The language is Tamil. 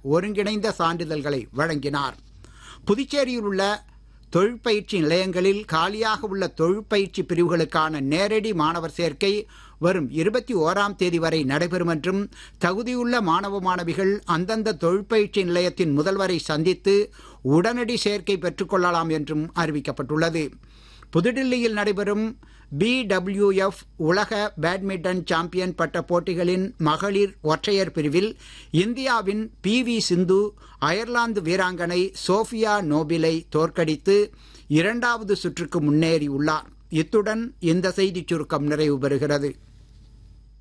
ஒருங்கிணைந்த சான்றிதழ்களை வழங்கினார் புதுச்சேரியில் உள்ள தொழிற்பயிற்சி நிலையங்களில் காலியாக உள்ள தொழிற்பயிற்சி பிரிவுகளுக்கான நேரடி மாணவர் சேர்க்கை வரும் இருபத்தி ஓராம் தேதி வரை நடைபெறும் என்றும் தகுதியுள்ள மாணவ மாணவிகள் அந்தந்த தொழிற்பயிற்சி நிலையத்தின் முதல்வரை சந்தித்து உடனடி சேர்க்கை பெற்றுக்கொள்ளலாம் என்றும் அறிவிக்கப்பட்டுள்ளது புதுடில்லியில் நடைபெறும் பிடபிள்யூஎஃப் உலக பேட்மிண்டன் சாம்பியன் பட்ட போட்டிகளின் மகளிர் ஒற்றையர் பிரிவில் இந்தியாவின் பி வி சிந்து அயர்லாந்து வீராங்கனை சோஃபியா நோபிலை தோற்கடித்து இரண்டாவது சுற்றுக்கு முன்னேறியுள்ளார் இத்துடன் இந்த செய்திச் சுருக்கம் நிறைவு பெறுகிறது